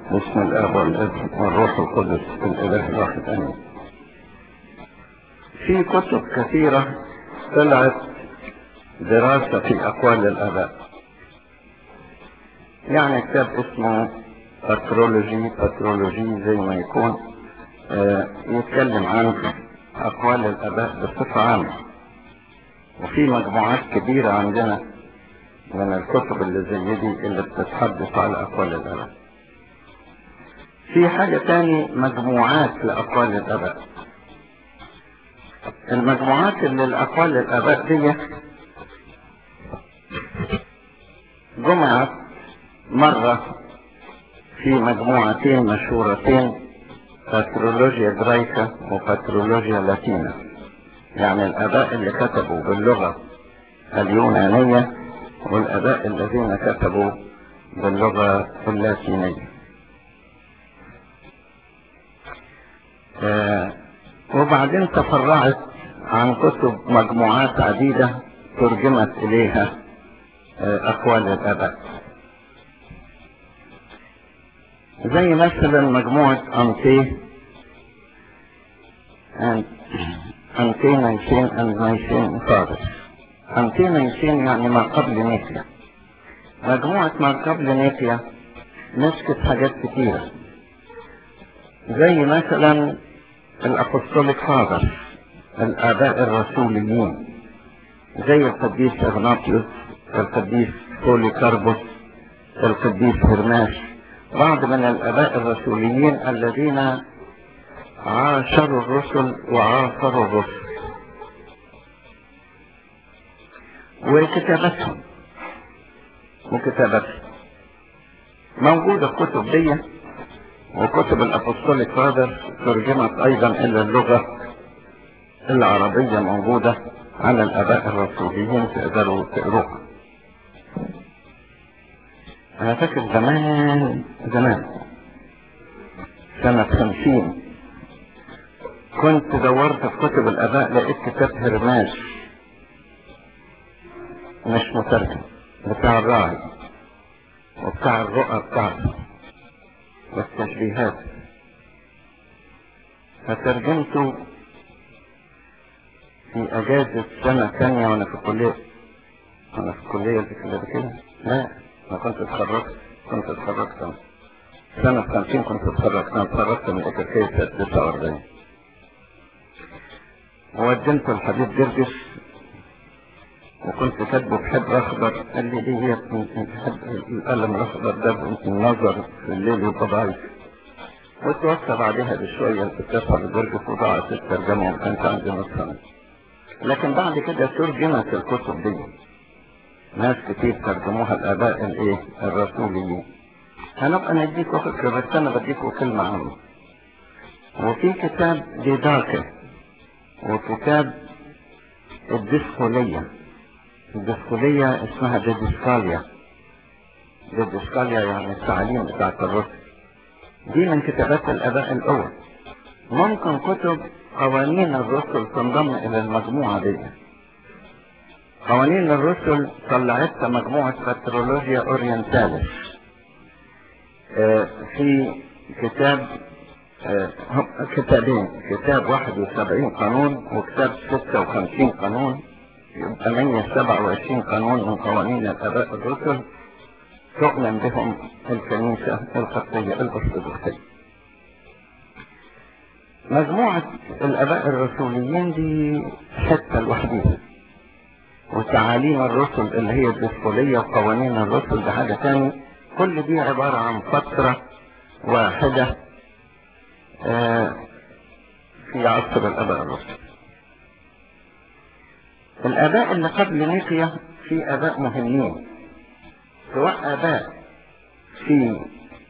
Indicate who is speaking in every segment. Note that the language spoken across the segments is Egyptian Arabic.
Speaker 1: بسم الاب والابن والروح القدس الاله الواحد امين في كتب كثيرة طلعت دراسة في اقوال الاباء يعني كتاب اسمه باترولوجي باترولوجي زي ما يكون آه يتكلم عن اقوال الاباء بصفة عامة وفي مجموعات كبيرة عندنا من الكتب اللي زي دي اللي بتتحدث على اقوال الاباء في حاجة تاني مجموعات لأقوال الآباء المجموعات اللي لأقوال الآباء دي جمعت مرة في مجموعتين مشهورتين باترولوجيا جرايكا وباترولوجيا لاتينا يعني الآباء اللي كتبوا باللغة اليونانية والآباء الذين كتبوا باللغة اللاتينية آه وبعدين تفرعت عن كتب مجموعات عديدة ترجمت إليها آه أقوال الآباء زي مثلا مجموعة أنتي أنتي نيسين أند نيسين فارس أنتي نيسين يعني ما قبل نيكيا مجموعة ما قبل نيكيا مسكت حاجات كتيرة زي مثلا الأبوستوليك فاذر الآباء الرسوليين زي القديس إغناطيوس القديس بوليكاربوس القديس هرماس بعض من الآباء الرسوليين الذين عاشروا الرسل وعاصروا الرسل وكتابتهم وكتابتهم موجودة الكتب دي وكتب الأبوستوليك فادر ترجمت أيضا إلى اللغة العربية موجودة على الآباء الرسوليين تقدروا تقروها أنا فاكر زمان زمان سنة خمسين كنت دورت في كتب الآباء لقيت كتاب هرماس مش مترجم بتاع الراعي وبتاع الرؤى بتاعته والتشبيهات فترجمته في اجازة سنة ثانية وانا في الكلية وانا في الكلية دي كده كده لا ما كنت اتخرجت كنت اتخرجت أنا. سنة خمسين كنت اتخرجت انا اتخرجت من اتركية سنة تسعة واربعين وقدمت الحبيب جرجس وكنت كاتبه بحبر اخضر قال لي ليه يا ابني القلم الاخضر ده النظر في الليل يبقى ضعيف وتوفى بعدها بشوية الكتاب لدرجة وضعت الترجمة وكانت عندي نسخة لكن بعد كده ترجمت الكتب دي ناس كتير ترجموها الآباء الايه الرسوليين هنبقى نديكوا فكرة بس أنا بديكوا كلمة عنه وفي كتاب ديداكة وكتاب الديسكولية الديسكولية اسمها ديدسكاليا ديدسكاليا يعني التعليم بتاعت الرسل دي من كتابات الآباء الأول ممكن كتب قوانين الرسل تنضم إلى المجموعة دي قوانين الرسل طلعتها مجموعة باترولوجيا أورينتاليس آه في كتاب آه كتابين كتاب 71 قانون وكتاب 56 قانون يبقى 127 قانون من قوانين الآباء الرسل تؤمن بهم الكنيسة القبطية الأرثوذكسية. مجموعة الآباء الرسوليين دي حتة لوحديها وتعاليم الرسل اللي هي الدستورية وقوانين الرسل ده حاجة تاني كل دي عبارة عن فترة واحدة آه في عصر الآباء الرسل. الآباء اللي قبل نيقيا في آباء مهمين سواء آباء في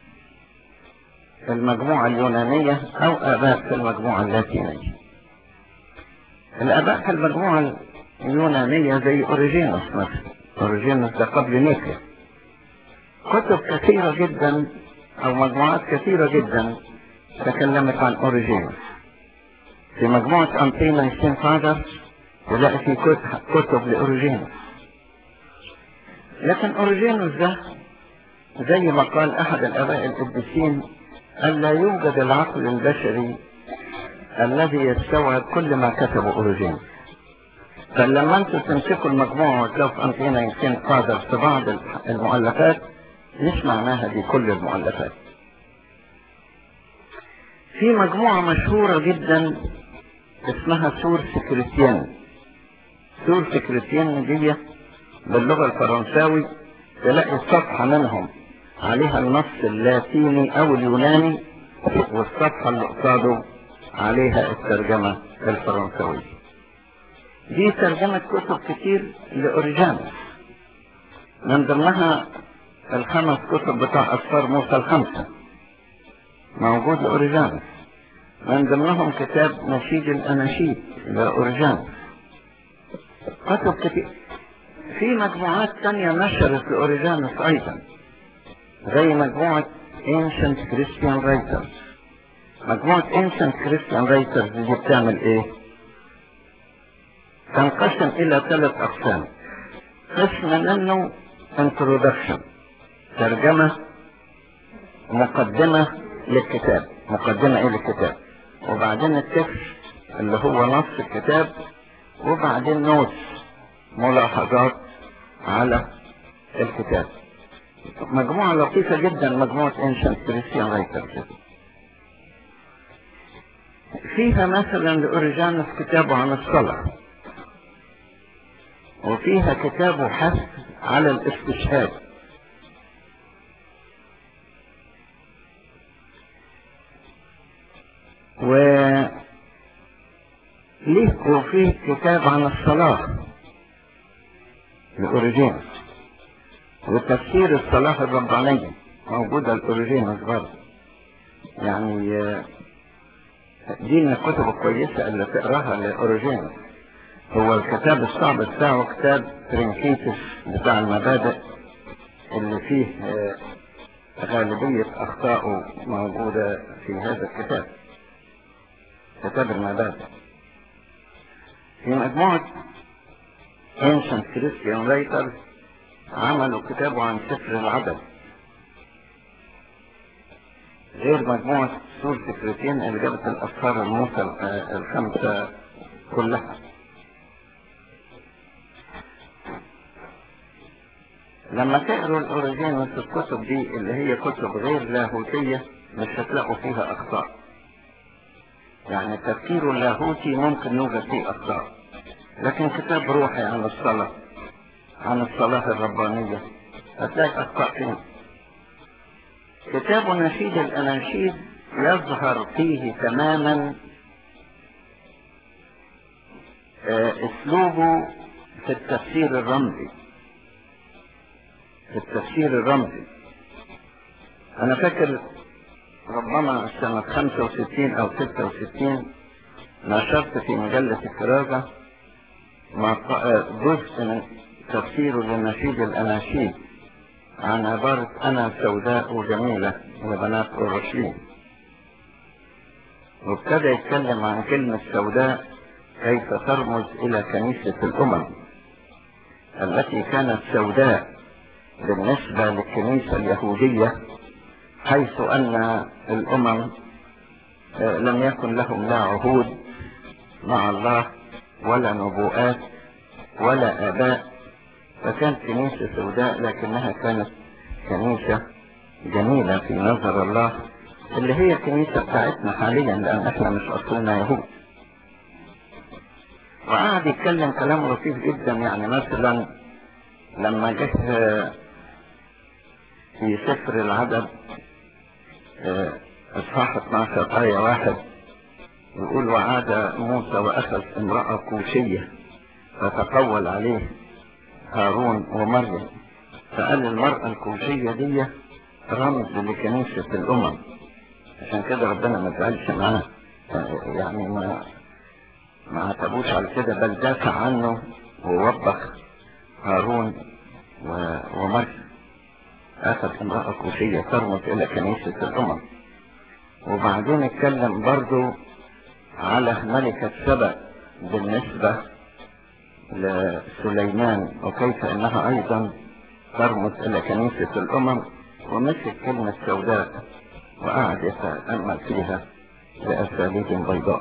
Speaker 1: المجموعة اليونانية أو آباء في المجموعة اللاتينية الآباء في المجموعة اليونانية زي أوريجينوس مثلا أوريجينوس ده قبل نيكيا كتب كثيرة جدا أو مجموعات كثيرة جدا تكلمت عن أوريجينوس في مجموعة أنتينا ستين فادر تلاقي في كتب لأوريجينوس لكن أوريجينوس ده زي ما قال أحد الآباء القديسين أن لا يوجد العقل البشري الذي يستوعب كل ما كتبه أوريجين فلما انتوا تمسكوا المجموعة وتلاقوا أنت هنا يمكن قادر في بعض المؤلفات مش معناها دي كل المؤلفات في مجموعة مشهورة جدا اسمها سور سكرتيان سور سكرتيان دي باللغة الفرنساوي تلاقي صفحة منهم عليها النص اللاتيني او اليوناني والصفحة اللي قصاده عليها الترجمة الفرنسوية دي ترجمة كتب كتير لأوريجانوس من ضمنها الخمس كتب بتاع أسفار موسى الخمسة موجود لأوريجانوس من ضمنهم كتاب نشيد الأناشيد لأوريجانوس كتب كتير في مجموعات تانية نشرت لأوريجانوس أيضا زي مجموعة Ancient Christian Writers مجموعة Ancient Christian Writers دي بتعمل ايه؟ تنقسم إلى ثلاث أقسام قسم منه Introduction ترجمة مقدمة للكتاب مقدمة إيه للكتاب وبعدين التكست اللي هو نص الكتاب وبعدين نوتس ملاحظات على الكتاب مجموعة لطيفة جدا مجموعة انشنت كريستيان رايترز فيها مثلا لأوريجانوس كتابه عن الصلاة وفيها كتابه حث على الاستشهاد و ليه وفيه كتاب عن الصلاة لأوريجينوس وتفسير الصلاة الربانية موجودة الأوريجينوس برضه يعني دي من الكتب الكويسة اللي تقراها لأوريجينوس هو الكتاب الصعب بتاعه كتاب ترينكيتس بتاع المبادئ اللي فيه غالبية أخطائه موجودة في هذا الكتاب كتاب المبادئ في مجموعة Ancient Christian Writers عملوا كتابه عن سفر العدد غير مجموعة سور سكرتين اللي جابت الأسفار الموسى الخمسة كلها لما تقروا الأوريجينوس الكتب دي اللي هي كتب غير لاهوتية مش هتلاقوا فيها أخطاء يعني التفكير اللاهوتي ممكن يوجد فيه أخطاء لكن كتاب روحي عن الصلاة عن الصلاة الربانية هتلاقي أخطاء فيه كتاب نشيد الأناشيد يظهر فيه تماما أسلوبه في التفسير الرمزي في التفسير الرمزي أنا فاكر ربما سنة 65 أو 66 نشرت في مجلة الكرازة جزء من تفسير لنشيد الأناشيد عن عبارة أنا سوداء وجميلة وبنات أورشليم وابتدى يتكلم عن كلمة سوداء كيف ترمز إلى كنيسة الأمم التي كانت سوداء بالنسبة للكنيسة اليهودية حيث أن الأمم لم يكن لهم لا عهود مع الله ولا نبوءات ولا آباء فكانت كنيسة سوداء لكنها كانت كنيسة جميلة في نظر الله اللي هي الكنيسة بتاعتنا حاليا لأن احنا مش أصلنا يهود وقعد يتكلم كلام لطيف جدا يعني مثلا لما جه في سفر العدد اصحاح 12 آية واحد يقول وعاد موسى وأخذ امرأة كوشية فتقول عليه هارون ومريم فقال المرأة الكوشية دي رمز لكنيسة الأمم عشان كده ربنا ما زعلش معاه يعني ما ما عتبوش على كده بل دافع عنه ووبخ هارون و... ومريم أخذ امرأة كوشية ترمز إلى كنيسة الأمم وبعدين اتكلم برضو على ملكة سبأ بالنسبة لسليمان وكيف انها ايضا ترمز الى كنيسة الامم ومسك كلمة سوداء وقعد يتأمل فيها بأساليب بيضاء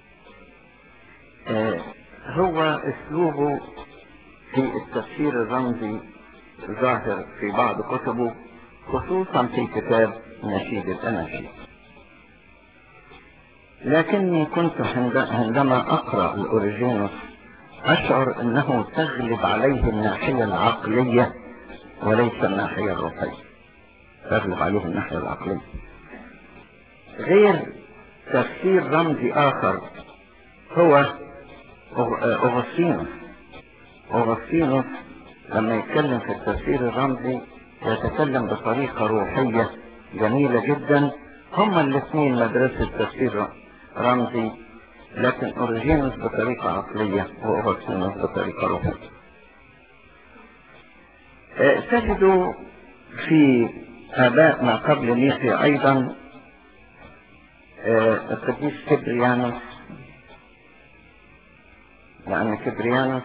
Speaker 1: آه هو اسلوبه في التفسير الرمزي ظاهر في بعض كتبه خصوصا في كتاب نشيد الأناشيد لكني كنت عندما أقرأ الأوريجينوس أشعر أنه تغلب عليه الناحية العقلية وليس الناحية الروحية تغلب عليه الناحية العقلية غير تفسير رمزي آخر هو أغسطينوس أغسطينوس لما يتكلم في التفسير الرمزي يتكلم بطريقة روحية جميلة جدا هما الاثنين مدرسة تفسير رمزي لكن أوريجينوس بطريقة عقلية وأغسطينوس بطريقة روحية تجدوا في آباء ما قبل نيقيا أيضا القديس كبريانوس لأن كبريانوس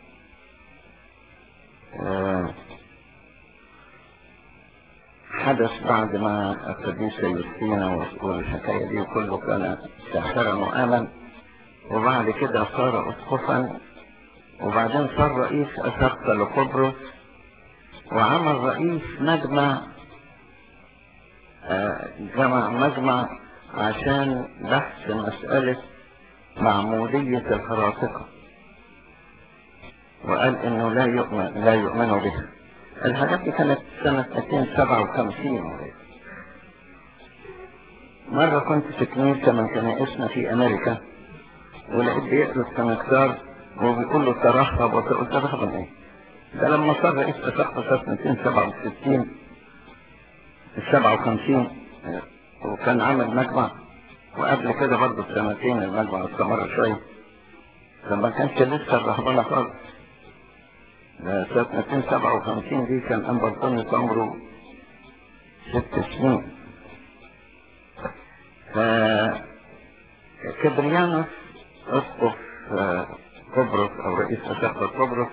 Speaker 1: حدث بعد ما القديسة يوستينا والحكاية دي كله كان ساحرا وآمن وبعد كده صار أسقفا وبعدين صار رئيس أسقف لقبرص وعمل رئيس مجمع جمع مجمع عشان بحث مسألة معمودية الهراطقة وقال انه لا يؤمن لا يؤمنوا بها الحاجات دي كانت سنة 257 مرة كنت في كنيسة من كنائسنا في أمريكا ولقيت بيقرأ السمكتار وبيقول له ترحب وتقول ترحب من ايه؟ ده لما صار رئيس أسقف سنة 267 57 وكان عامل مجمع وقبل كده برضه بسنتين المجمع استمر شوية فما كانش لسه الرهبنة خالص سنة 257 دي كان أمبرطونيوس عمره ست سنين كبريانوس أسقف قبرص أو رئيس أسقف قبرص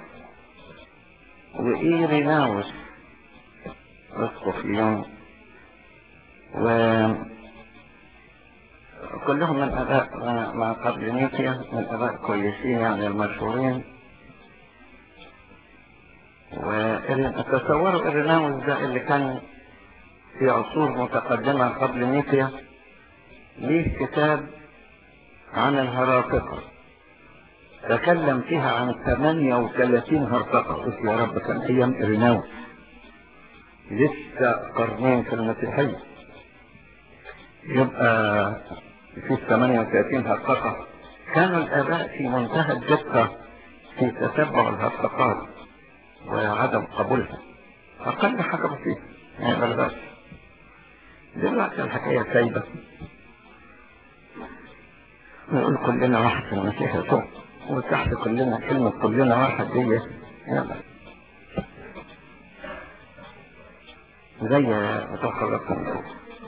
Speaker 1: وإيريناوس أسقف ليون و كلهم من أباء ما قبل نيكيا من أباء كويسين يعني المشهورين وتصوروا إريناوس ده اللي كان في عصور متقدمة قبل نيكيا ليه كتاب عن الهراطقة تكلم فيها عن 38 هرطقة قلت يا رب كان أيام إريناوس لسه قرنين في المسيحية يبقى في 38 هرطقة كان الآباء في منتهى الدقة في تتبع الهرطقات وعدم قبولها أقل حاجة بسيطة يعني بل بس دلوقتي الحكاية سايبة نقول كلنا واحد في المسيح يسوع وتحت كلنا كلمة كلنا واحد دي يلا زي بتوع خلقكم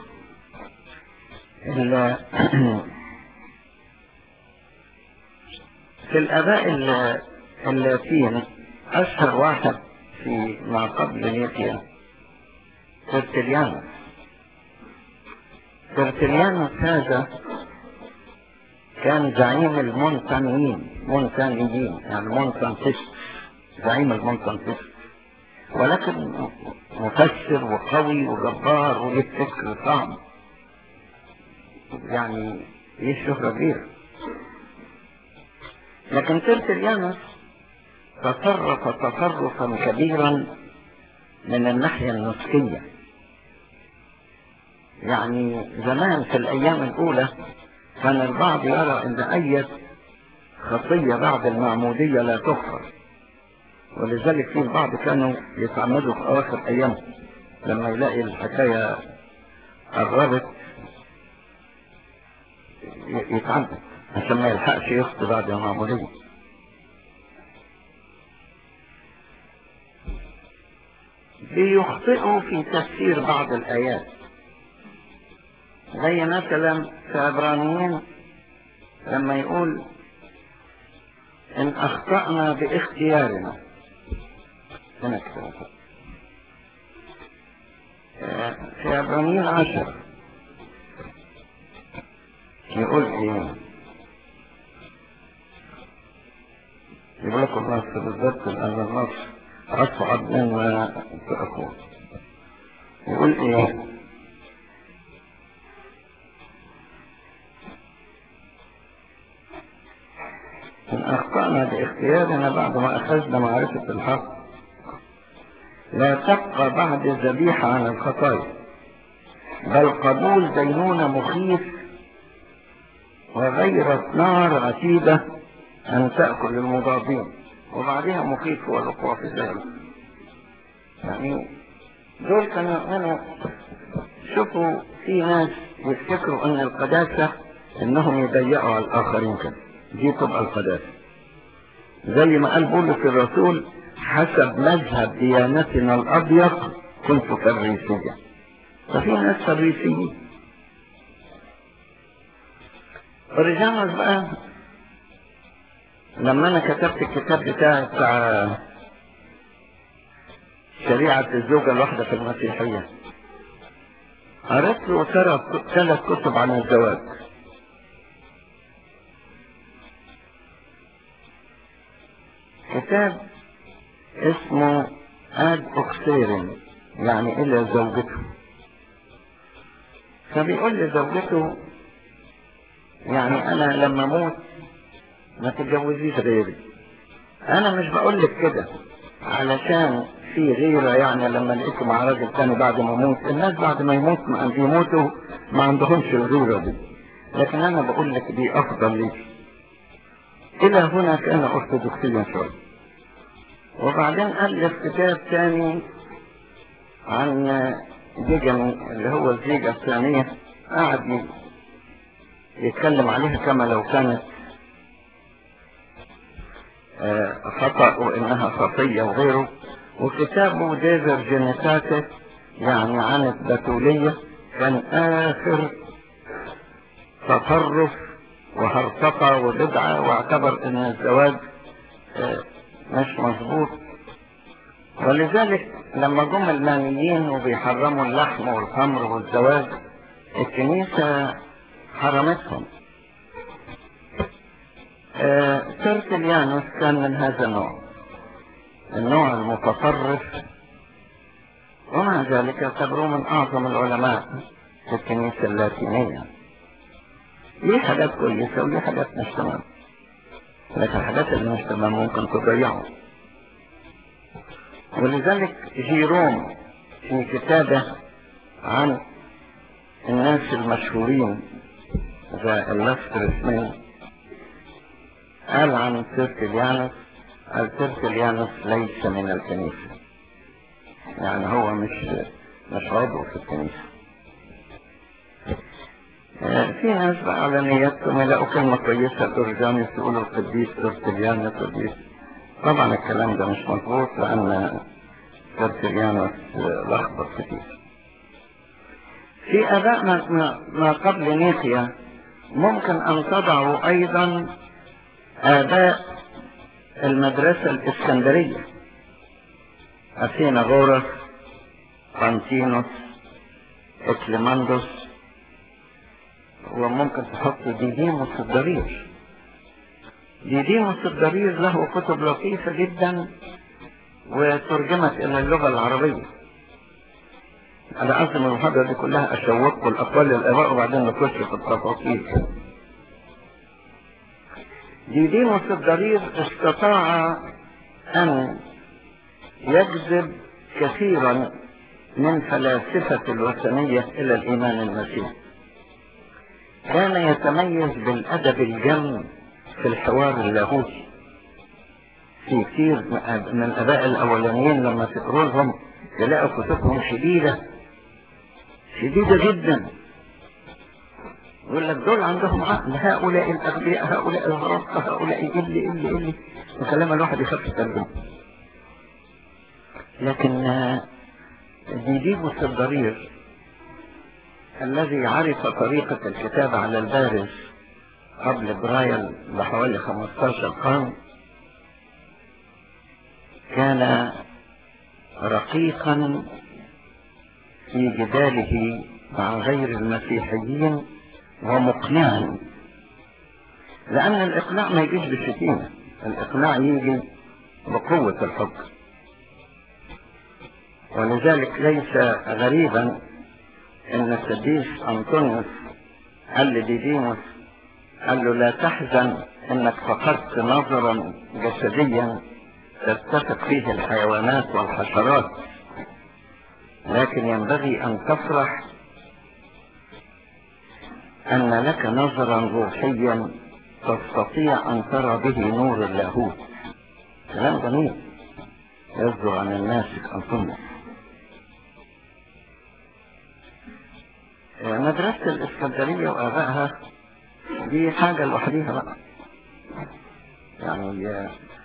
Speaker 1: في الآباء اللاتين أشهر واحد في ما قبل نيوتن ترتليانوس ترتليانوس هذا كان زعيم المونتانيين مونتانيين يعني مونتانتست زعيم المونتانتست ولكن مفسر وقوي وجبار وليه فكر صعب يعني ليه شهرة كبيرة لكن ترتليانوس تصرف تصرفا كبيرا من الناحية النسكية يعني زمان في الأيام الأولى كان البعض يرى أن أي خطية بعد المعمودية لا تغفر ولذلك في البعض كانوا يتعمدوا في أواخر أيامهم لما يلاقي الحكاية قربت يتعمد عشان ما يلحقش يخطي بعد المعمودية بيخطئوا في تفسير بعض الآيات زي مثلا في عبرانيين لما يقول إن أخطأنا باختيارنا هنا في عبرانيين عشر يقول ايه يقول لكم النص بالذات الان النص اصعب مما تأكل يقول ايه إن أخطأنا باختيارنا بعد ما أخذنا معرفة الحق لا تبقى بعد الذبيحة عن الخطايا بل قبول دينونة مخيف وغيرت نار عتيدة أن تأكل المضادين وبعدها مخيف هو الوقوع في ذلك يعني دول كانوا أنا شوفوا في ناس يفتكروا أن القداسة إنهم يضيقوا على الآخرين كده دي تبقى القداسة زي ما قال بولس الرسول حسب مذهب ديانتنا الأضيق كنت فريسيا ففي ناس فريسيين ورجعنا بقى لما انا كتبت الكتاب بتاعي بتاع شريعة الزوجة الواحدة في المسيحية قرأت له ثلاث كتب عن الزواج كتاب اسمه اد اوكسيرين يعني الى زوجته فبيقول لزوجته يعني انا لما اموت ما تتجوزيش غيري انا مش بقول لك كده علشان في غيرة يعني لما لقيته مع راجل تاني بعد ما اموت الناس بعد ما يموت ما بيموتوا ما عندهمش الغيرة دي لكن انا بقول لك دي افضل ليك الى هنا كان ارثوذكسيا شوية وبعدين الف كتاب تاني عن جيجن اللي هو الزيجة الثانية قعد يتكلم عليها كما لو كانت خطأ وإنها خطية وغيره وكتابه ديفر جينيتاتس يعني عن البتولية كان آخر تطرف وهرطقة وبدعة واعتبر ان الزواج مش مظبوط ولذلك لما جم المانيين وبيحرموا اللحم والخمر والزواج الكنيسة حرمتهم ترتليانوس كان من هذا النوع النوع المتطرف ومع ذلك يعتبروه من أعظم العلماء في الكنيسة اللاتينية ليه حاجات كويسة وليه حاجات مش تمام لكن الحاجات اللي مش تمام ممكن تضيعه ولذلك جيروم في كتابه عن الناس المشهورين ذا اللاسترسمين قال عن ترتليانوس قال ترتليانوس ليس من الكنيسة يعني هو مش مش عضو في الكنيسة في ناس بقى على نيتهم يلاقوا كلمة كويسة ترجانيس يقولوا القديس ترتليانوس القديس طبعا الكلام ده مش مظبوط لأن ترتليانوس لخبط كتير في آباء ما, ما قبل نيقيا ممكن أن تضعوا أيضا آباء المدرسة الإسكندرية أثيناغورس قانتينوس إكليماندوس وممكن تحط ديديموس الضرير ديديموس الضرير له كتب لطيفة جدا وترجمت إلى اللغة العربية أنا قصدي من المحاضرة دي كلها أشوقكم الأقوال للآباء وبعدين نخش في التفاصيل ديديموس الضرير استطاع أن يجذب كثيرا من فلاسفة الوثنية إلى الإيمان المسيحي كان يتميز بالأدب الجم في الحوار اللاهوتي في كثير من الآباء الأولانيين لما تقروا لهم تلاقوا كتبهم شديدة شديدة جدا يقول لك دول عندهم عقل هؤلاء الأغبياء هؤلاء الغرق هؤلاء اللي اللي اللي وكلام الواحد يخاف يترجم لكن ديديبوس الضرير الذي عرف طريقة الكتابة على البارز قبل برايل بحوالي 15 قرن كان رقيقا في جداله مع غير المسيحيين ومقنعا لأن الإقناع ما يجيش بالشتيمة الإقناع يجي بقوة الحب ولذلك ليس غريبا ان القديس انطونيوس قال لديديموس قال له لا تحزن انك فقدت نظرا جسديا تتفق فيه الحيوانات والحشرات لكن ينبغي ان تفرح ان لك نظرا روحيا تستطيع ان ترى به نور اللاهوت كلام جميل يصدر عن الناسك انطونيوس مدرسة الإسكندرية وآبائها دي حاجة لوحديها بقى يعني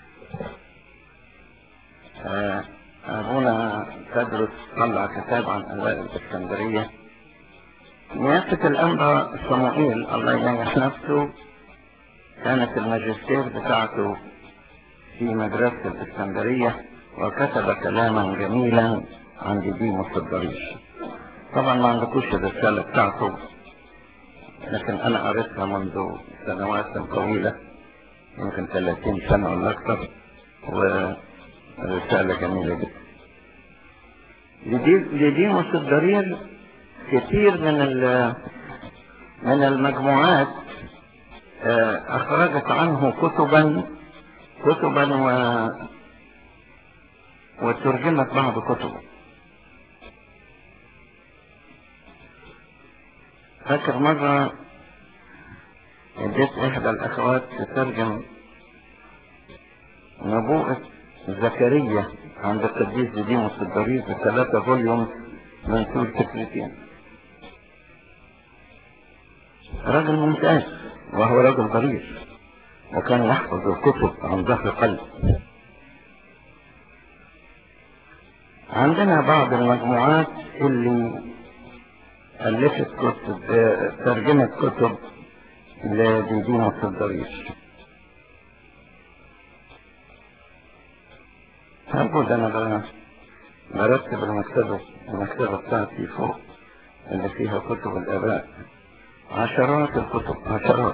Speaker 1: آه أبونا تدرس طلع كتاب عن آباء الإسكندرية نيافة الأنبا صموئيل الله ينجح نفسه كانت الماجستير بتاعته في مدرسة الإسكندرية وكتب كلاما جميلا عن ديديموس الضريش طبعا ما عندكوش الرسالة بتاعته لكن انا قريتها منذ سنوات طويلة يمكن 30 سنة ولا اكثر ورسالة جميلة جدا لديموس الضرير كثير من من المجموعات اخرجت عنه كتبا كتبا و وترجمت بعض كتبه فاكر مرة اديت احدى الاخوات تترجم نبوءة زكريا عند القديس ديموس الضرير بثلاثة فوليوم من سور تكليتين راجل ممتاز وهو راجل ضرير وكان يحفظ الكتب عن ظهر قلب عندنا بعض المجموعات اللي ألفت كتب ترجمت كتب لديديموس الضرير هقول أنا بقى برتب المكتبة المكتبة بتاعتي فوق اللي فيها كتب الآباء عشرات الكتب عشرات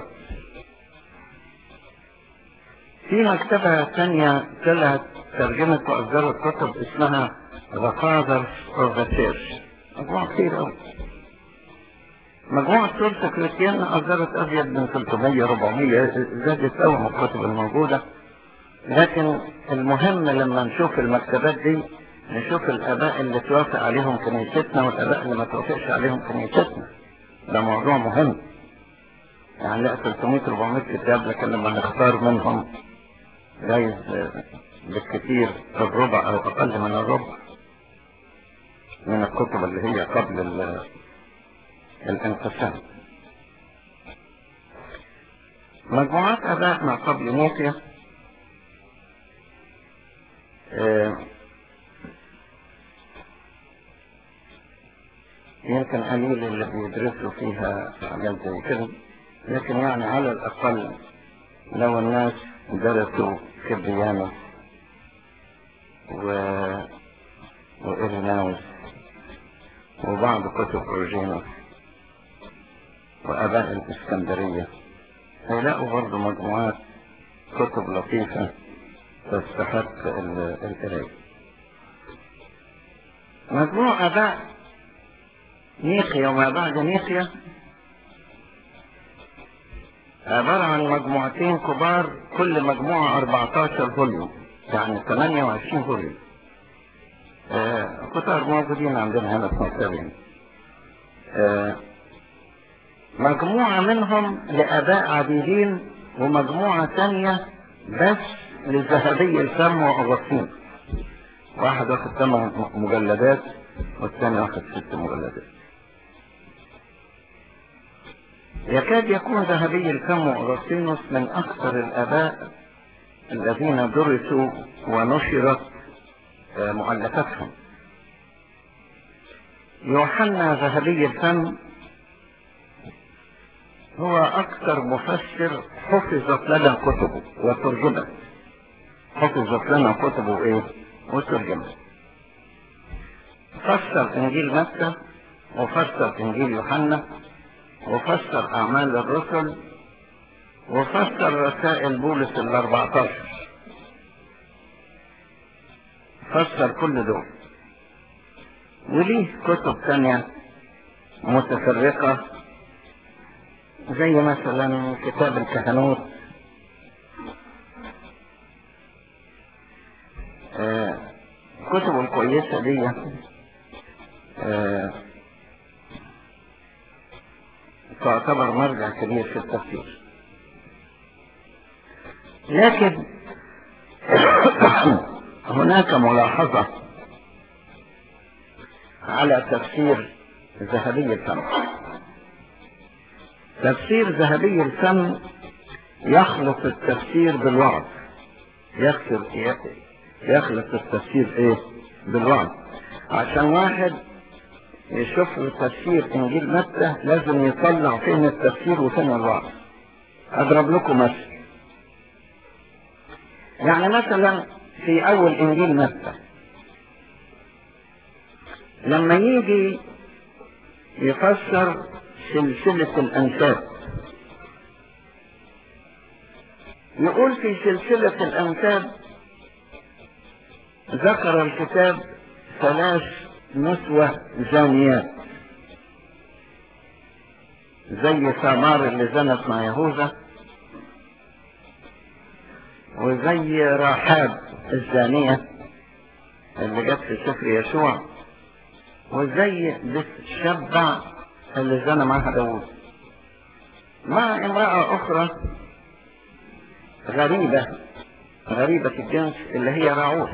Speaker 1: في مكتبة ثانية طلعت ترجمة وأصدرت كتب اسمها The Fathers of the Church مجموعة كتير أوي مجموعة سورة كريستيان أصدرت أزيد من 300 400 زادت أوي من الكتب الموجودة لكن المهم لما نشوف المكتبات دي نشوف الآباء اللي توافق عليهم كنيستنا والآباء اللي ما توافقش عليهم كنيستنا ده موضوع مهم يعني لا 300 400 كتاب لكن لما نختار منهم جايز بالكثير الربع أو أقل من الربع من الكتب اللي هي قبل الانقسام مجموعات اباء ما قبل نيقيا آه يمكن قليل اللي بيدرسوا فيها حاجات زي كده لكن يعني على الاقل لو الناس درسوا كبريانوس و وإريناوس وبعض كتب أورجينوس وأباء الإسكندرية هيلاقوا برضه مجموعات كتب لطيفة تستحق القراية مجموع أباء نيقيا وما بعد نيقيا عبارة عن مجموعتين كبار كل مجموعة 14 فوليوم يعني 28 فوليوم آه كتار موجودين عندنا هنا في مكتبين آه مجموعة منهم لآباء عديدين ومجموعة ثانية بس لذهبي الفم وأغسطين واحد واخد ثمان مجلدات والثاني واخد ست مجلدات يكاد يكون ذهبي الفم وأغسطينوس من أكثر الآباء الذين درسوا ونشرت مؤلفاتهم يوحنا ذهبي الفم هو أكثر مفسر حفظت لنا كتبه وترجمت حفظت لنا كتبه إيه وترجمت فسر انجيل متى وفسر انجيل يوحنا وفسر اعمال الرسل وفسر رسائل بولس ال 14 فسر كل دول وليه كتب ثانية متفرقة زي مثلا كتاب الكهنوت آه كتب الكويسة دي آه تعتبر مرجع كبير في التفسير لكن هناك ملاحظة على تفسير ذهبي الفم تفسير ذهبي الفم يخلط التفسير بالوعظ يخلط يخلط التفسير ايه بالوعظ عشان واحد يشوف له تفسير انجيل متى لازم يطلع فين التفسير وفين الوعظ اضرب لكم مثل يعني مثلا في اول انجيل متى لما يجي يفسر سلسلة الانساب يقول في سلسلة الانساب ذكر الكتاب ثلاث نسوة زانيات زي ثمار اللي زنت مع يهوذا وزي رحاب الزانية اللي جت في سفر يشوع وزي شبع اللي زنى معها داوود مع امرأة أخرى غريبة غريبة الجنس اللي هي راعوث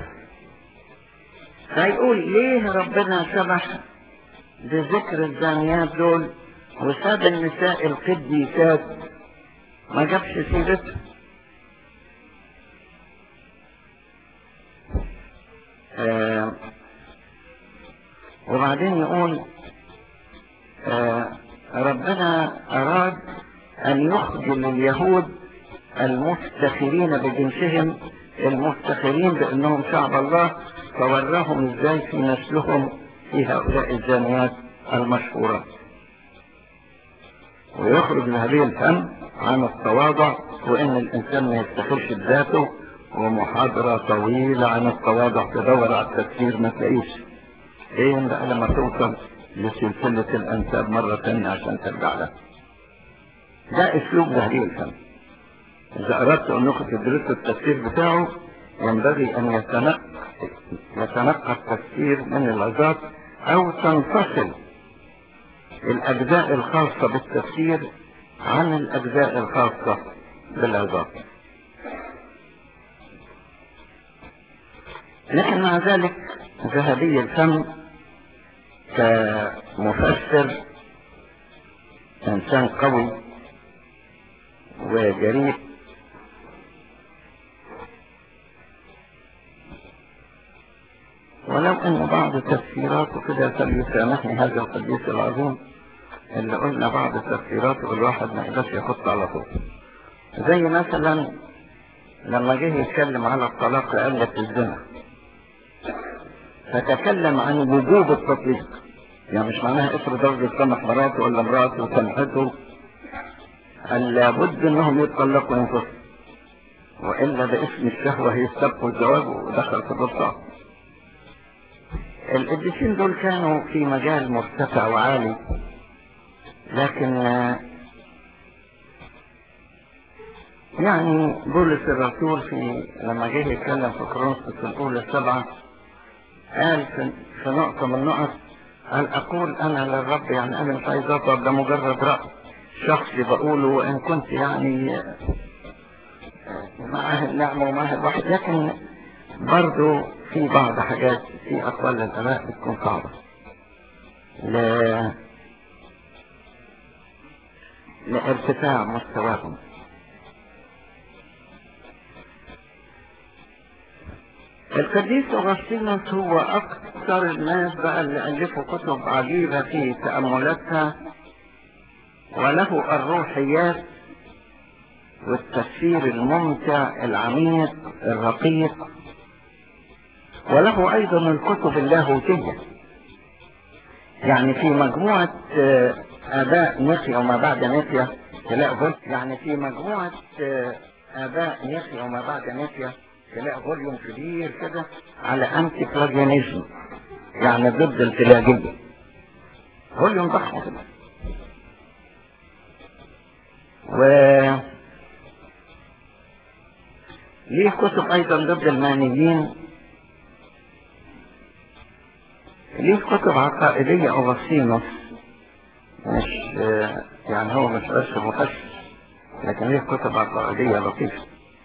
Speaker 1: فيقول ليه ربنا سمح بذكر الزانيات دول وساب النساء القديسات ما جابش سيرتها آه وبعدين يقول آه ربنا أراد أن يخجل اليهود المفتخرين بجنسهم المفتخرين بأنهم شعب الله فوراهم ازاي في نسلهم في هؤلاء الزانيات المشهورة ويخرج نهبي الفم عن التواضع وان الانسان ما يفتخرش بذاته ومحاضرة طويلة عن التواضع تدور على التفسير ما تلاقيش ايه بقى لما توصل لسلسلة الانساب مرة تانية عشان ترجع لها ده اسلوب نهبي الفم اذا اردت انكم تدرسوا التفسير بتاعه ينبغي ان يتنقى يتنقى التفسير من العظات او تنفصل الاجزاء الخاصة بالتفسير عن الاجزاء الخاصة بالعظات لكن مع ذلك ذهبي الفم كمفسر انسان قوي وجريء ولو ان بعض تفسيراته كده فليسامحني هذا القديس العظيم اللي قلنا بعض تفسيراته الواحد ما يقدرش يخط على طول زي مثلا لما جه يتكلم على الطلاق لألة الزنا فتكلم عن وجوب التطليق يعني مش معناها افرض راجل سامح مراته ولا مراته وسامحته قال لابد انهم يتطلقوا ينفصلوا والا باسم الشهوه هيستبقوا الزواج ودخل في الرصاص القديسين دول كانوا في مجال مرتفع وعالي لكن يعني بولس الرسول في لما جه يتكلم في كورنثوس الاولى السبعه قال في, في نقطه من النقط قال اقول انا للرب يعني انا مش عايز اطلب ده مجرد راي شخصي بقوله وان كنت يعني معاه النعمه ومعاه الواحد لكن برضه في بعض حاجات في أقوال الآباء بتكون صعبة ل... لارتفاع مستواهم القديس أغسطينوس هو أكثر الناس بقى اللي ألفوا كتب عجيبة في تأملاتها وله الروحيات والتفسير الممتع العميق الرقيق وله ايضا الكتب اللاهوتية يعني في مجموعة آه، آباء نفي وما بعد نفي تلاقي فول يعني في مجموعة آه، آباء نفي وما بعد نفي تلاقي فوليوم كبير كده على أنتي بلاجيانيزم يعني ضد البلاجية فوليوم ضخم كده و ليه كتب أيضا ضد المانيين ليه كتب عقائدية أوغسطينوس مش يعني هو مش بس مفسر لكن ليه كتب عقائدية لطيفة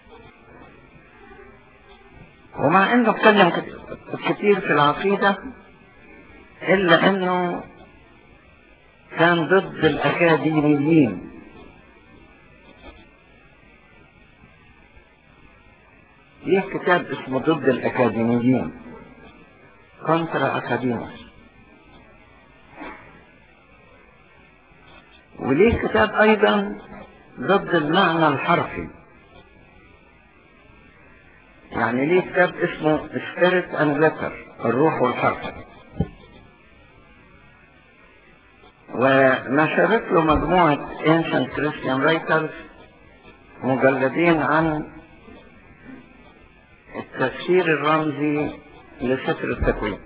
Speaker 1: ومع انه اتكلم كتير في العقيدة الا انه كان ضد الاكاديميين ليه كتاب اسمه ضد الاكاديميين كونترا اكاديموس وليه كتاب ايضا ضد المعنى الحرفي يعني ليه كتاب اسمه Spirit and Letter الروح والحرف ونشرت له مجموعة Ancient Christian Writers مجلدين عن التفسير الرمزي لسفر التكوين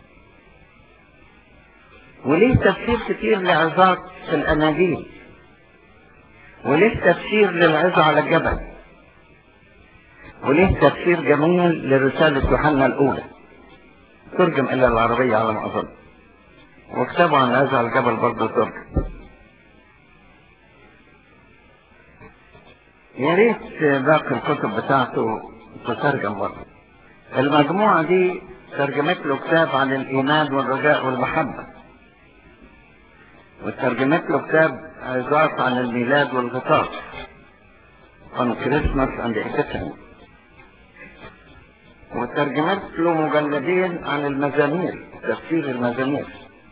Speaker 1: وليه تفسير كتير لعظات في الأناجيل وليه تفسير للعظة على الجبل وليه تفسير جميل لرسالة يوحنا الأولى ترجم إلى العربية على ما أظن وكتابه عن العظة على الجبل برضه ترجم يا ريت باقي الكتب بتاعته تترجم برضه المجموعة دي ترجمت له كتاب عن الإيمان والرجاء والمحبة وترجمت له كتاب عظات عن الميلاد والغطاس on Christmas and Epiphany وترجمت له مجلدين عن المزامير تفسير المزامير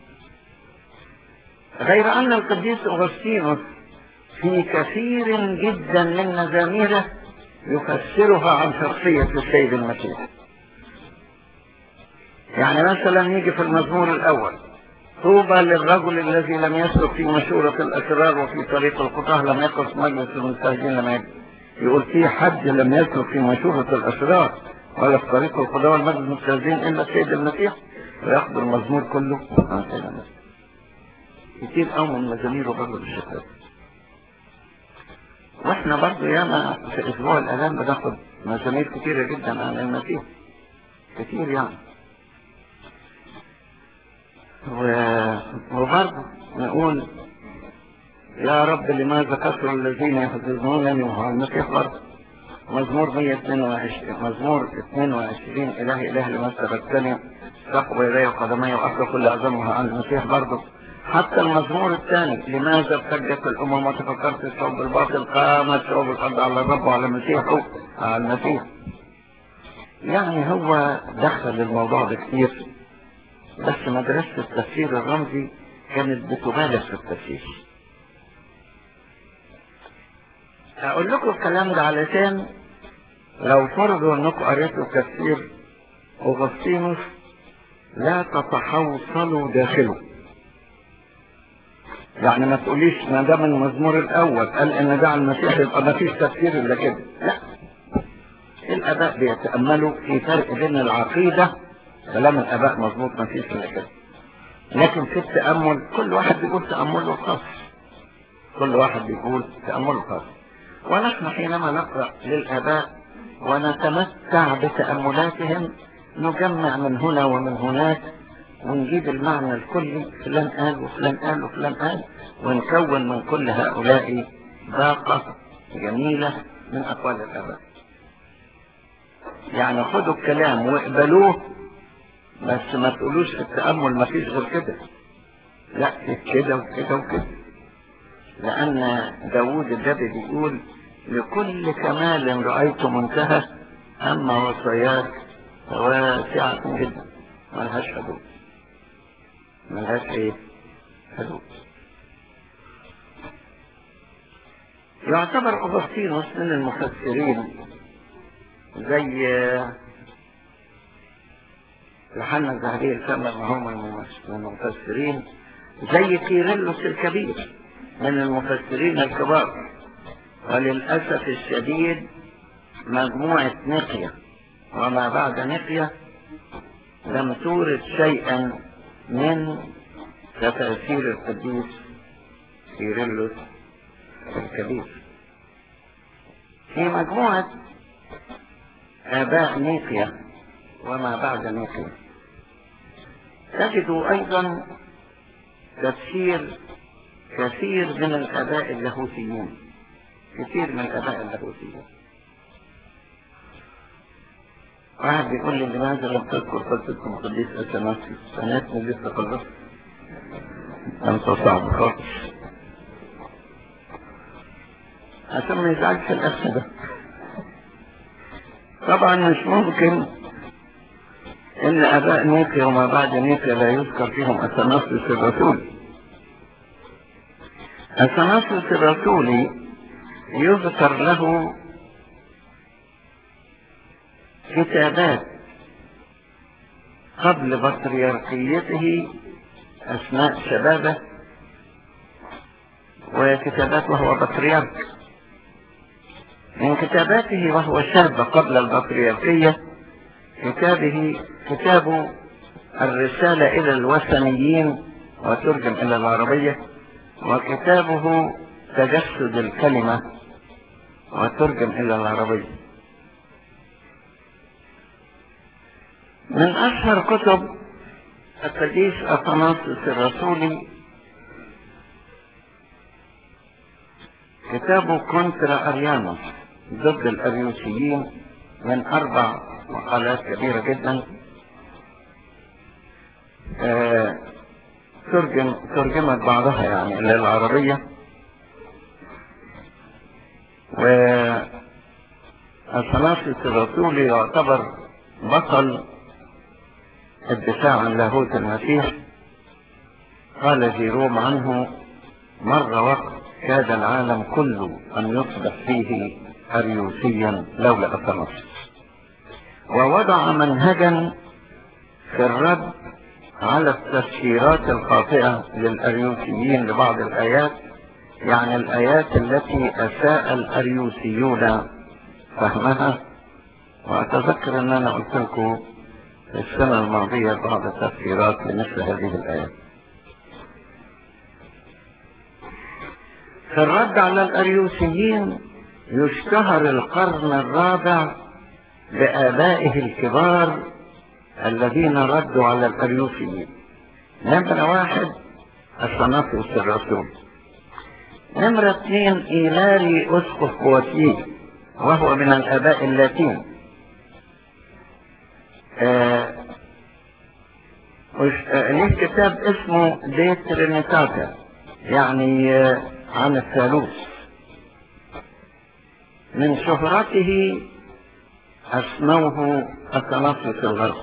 Speaker 1: غير أن القديس أغسطينوس في كثير جدا من مزاميره يفسرها عن شخصية السيد المسيح يعني مثلا يجي في المزمور الأول طوبى للرجل الذي لم يسلك في مشورة الأشرار وفي طريق الخطاه لم يقف مجلس المستهزئين لم يجد يقول في حد لم يسلك في مشورة الأشرار ولا في طريق الخطاه والمجلس المستهزئين إلا السيد المسيح وياخد المزمور كله عن السيد المسيح كتير قوي من مزاميره برضه بالشكل ده واحنا برضه ياما في اسبوع الالام بناخد مزامير كتيره جدا عن المسيح كتير يعني و... وبرضه نقول يا رب لماذا كثر الذين يحزنونني وهو المسيح برضه مزمور 122 مزمور 22 إلهي إله لمن سبقتني سقوا يدي وقدمي وأخذ كل أعظمها عن المسيح برضه حتى المزمور الثاني لماذا ابتجت الأمم وتفكرت الشعوب الباطل قامت شعوب الأرض على الرب وعلى مسيحه على المسيح يعني هو دخل الموضوع بكثير بس مدرسة التفسير الرمزي كانت بتبالغ في التفسير أقول لكم الكلام ده علشان لو فرضوا أنكم قريتوا تفسير أغسطينوس لا تتحوصلوا داخله يعني ما تقوليش ما دام المزمور الاول قال ان ده على المسيح يبقى ما فيش تفسير الا كده لا الاباء بيتاملوا في فرق بين العقيده كلام الاباء مظبوط ما فيش الا كده لكن في التامل كل واحد بيقول تامله الخاص كل واحد بيقول تامله الخاص ونحن حينما نقرا للاباء ونتمتع بتاملاتهم نجمع من هنا ومن هناك ونجيب المعنى الكلي فلان قال وفلان قال وفلان قال ونكون من كل هؤلاء باقة جميلة من أقوال الآباء يعني خدوا الكلام واقبلوه بس ما تقولوش في التأمل ما فيش غير كده لا في كده وكده وكده لأن داوود الجبي بيقول لكل كمال رأيت منتهى أما وصاياك واسعة جدا ملهاش حدود ملهاش ايه حدود يعتبر أغسطينوس من المفسرين زي يوحنا الذهبي الفم ما هم المفسرين زي كيرلس الكبير من المفسرين الكبار وللأسف الشديد مجموعة نقية وما بعد نقية لم تورد شيئا من تفاسير القديس كيرلس الكبير في مجموعة آباء نيقيا وما بعد نيقيا تجد أيضا تفسير كثير من الآباء اللاهوتيين كثير من الآباء اللاهوتيين واحد بيقول لي لماذا لم تذكر قصتكم قديس أثناسيوس سنتني لسه خلصت أنت صعب خالص عشان ما يزعلش الأخ ده طبعا مش ممكن ان اباء نيكيا وما بعد نيكيا لا يذكر فيهم اثناسيوس الرسولي اثناسيوس الرسولي يذكر له كتابات قبل بطريركيته اثناء شبابه وكتابات وهو بطريرك من كتاباته وهو شاب قبل البطريركية كتابه كتاب الرسالة إلى الوثنيين وترجم إلى العربية وكتابه تجسد الكلمة وترجم إلى العربية من أشهر كتب القديس أثناسيوس الرسولي كتابه كونترا أريانوس ضد الأريوسيين من أربع مقالات كبيرة جدا آه ترجم ترجمت بعضها يعني إلى العربية و الثلاثة الرسولي يعتبر بطل الدفاع عن لاهوت المسيح قال جيروم عنه مر وقت كاد العالم كله أن يصبح فيه أريوسيا لولا أثناسيوس ووضع منهجا في الرد على التفسيرات الخاطئة للأريوسيين لبعض الآيات يعني الآيات التي أساء الأريوسيون فهمها وأتذكر أن أنا قلت لكم في السنة الماضية بعض التفسيرات لمثل هذه الآيات في الرد على الأريوسيين يشتهر القرن الرابع بآبائه الكبار الذين ردوا على الأريوسيين نمرة واحد الصنافس الرسول نمرة اثنين إيلاري أسقف بواتيه وهو من الآباء اللاتين آه ليه كتاب اسمه دي ترينيتاتا يعني آه عن الثالوث من شهرته أسموه التنصف الغرب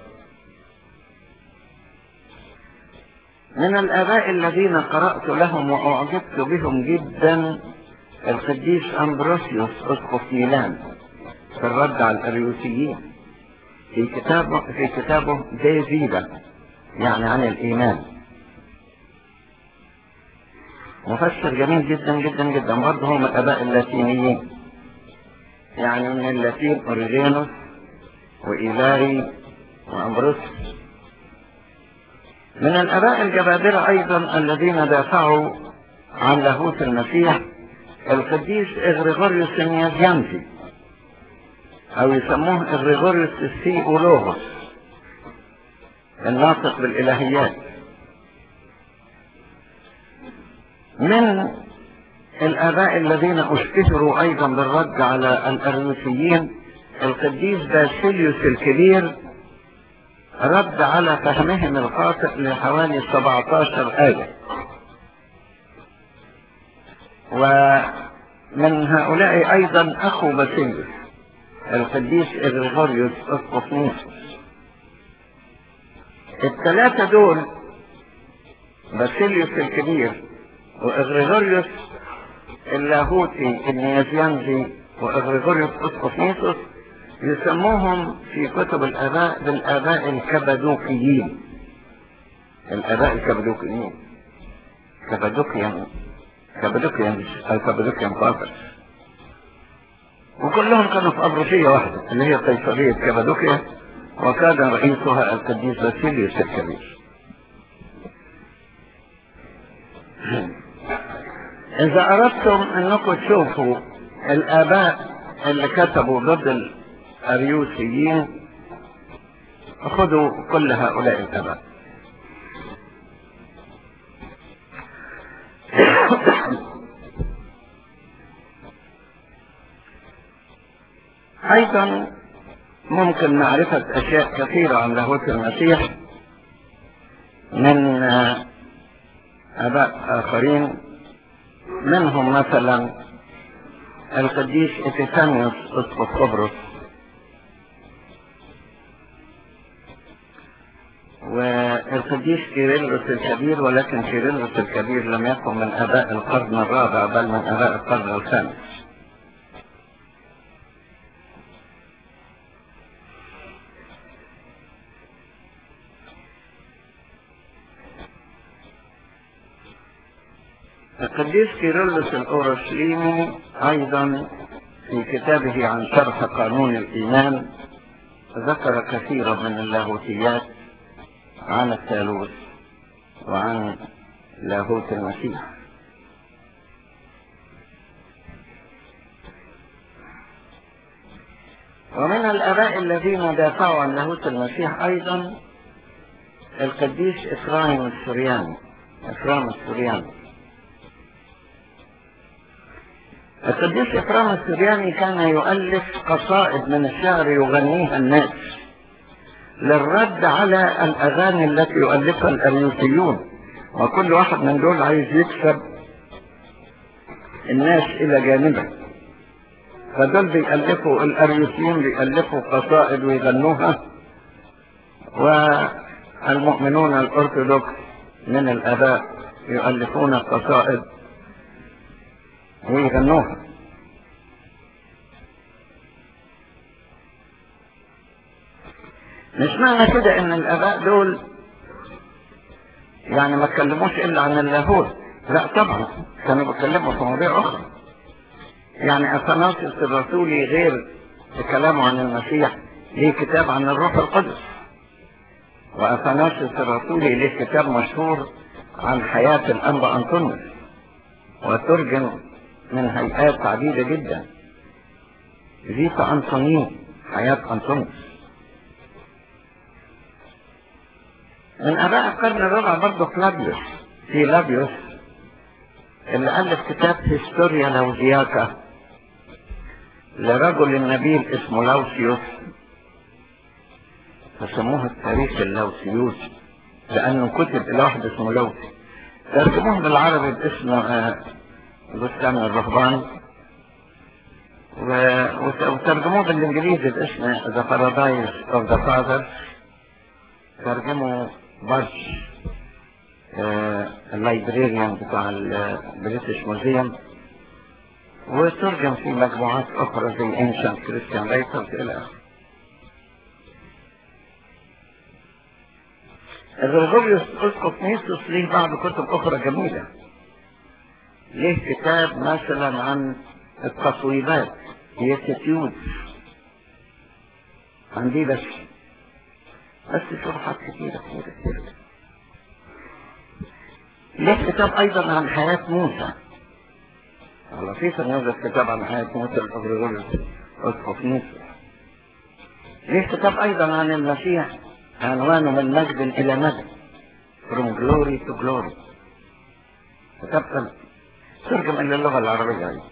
Speaker 1: من الآباء الذين قرأت لهم وأعجبت بهم جدا القديس أمبروسيوس أسقف ميلان في الرد على الأريوسيين في كتابه في كتابه دي فيدا يعني عن الإيمان مفسر جميل جدا جدا جدا برضه هم الآباء اللاتينيين يعني من اللاتين أوريجينوس وإيلاري وأمبروسيوس من الآباء الجبابرة أيضا الذين دافعوا عن لاهوت المسيح القديس إغريغوريوس النيازيانتي أو يسموه إغريغوريوس السيئولوغوس الناطق بالإلهيات من الآباء الذين اشتهروا أيضا بالرد على الأريوسيين القديس باسيليوس الكبير رد على فهمهم الخاطئ لحوالي 17 آية ومن هؤلاء أيضا أخو باسيليوس القديس إغريغوريوس أسقفنيسوس الثلاثة دول باسيليوس الكبير وإغريغوريوس اللاهوتي النيازيانزي وإغريغوريوس أسقفنيسوس يسموهم في كتب الآباء بالآباء الكبدوكيين الآباء الكبدوكيين كبدوكيان كبدوكيان أو كبدوكيان فاضل وكلهم كانوا في أبروشية واحدة اللي هي قيصرية كبدوكيا وكان رئيسها القديس باسيليوس الكبير إذا أردتم أنكم تشوفوا الآباء اللي كتبوا ضد الأريوسيين خذوا كل هؤلاء الآباء أيضا ممكن معرفة أشياء كثيرة عن لاهوت المسيح من آباء آخرين منهم مثلا القديس إتيفانيوس أسقف قبرص والقديس كيرلس الكبير ولكن كيرلس الكبير لم يكن من آباء القرن الرابع بل من آباء القرن الخامس القديس كيرلس الأورشليمي أيضا في كتابه عن شرح قانون الإيمان ذكر كثيرا من اللاهوتيات عن الثالوث وعن لاهوت المسيح ومن الآباء الذين دافعوا عن لاهوت المسيح أيضا القديس إفرايم السرياني إفرايم السرياني القديس إكرام السرياني كان يؤلف قصائد من الشعر يغنيها الناس للرد على الأغاني التي يؤلفها الأريوسيون وكل واحد من دول عايز يكسب الناس إلى جانبه فدول بيألفوا الأريوسيون بيألفوا قصائد ويغنوها والمؤمنون الأرثوذكس من الآباء يؤلفون القصائد ويغنوها مش معنى كده ان الاباء دول يعني ما اتكلموش الا عن اللاهوت لا طبعا كانوا بيتكلموا في مواضيع اخرى يعني اثناسيوس الرسولي غير كلامه عن المسيح ليه كتاب عن الروح القدس واثناسيوس الرسولي ليه كتاب مشهور عن حياة الانبا انطونيوس وترجم من هيئات عديدة جدا فيتا أنطونيو حياة أنطونيوس من آباء القرن الرابع برضه فلافيوس في لافيوس اللي ألف كتاب هيستوريا لوزياكا لرجل نبيل اسمه لوسيوس فسموه التاريخ اللوسيوسي لأنه كتب إلى واحد اسمه لوسي ترجموه بالعربي باسم بستان الرهبان وترجموه بالانجليزي باسم The Paradise of the Fathers ترجموا برش اللايبريريان بتاع البريتش موزيوم وترجم في مجموعات أخرى زي Ancient Christian Writers إلى آخره الغرغوريوس أسقف نيسوس ليه بعض كتب أخرى جميلة ليه كتاب مثلا عن التصويبات هي كتيوب عندي بس بس شروحات كثيرة كثيرة كثيرة ليه كتاب أيضا عن حياة موسى لطيف أن يوجد كتاب عن حياة موسى الأغريغوريوس أسقف نيسوس ليه كتاب أيضا عن المسيح عنوانه من مجد إلى مجد from glory to glory كتاب ترجم إلى اللغة العربية أيضا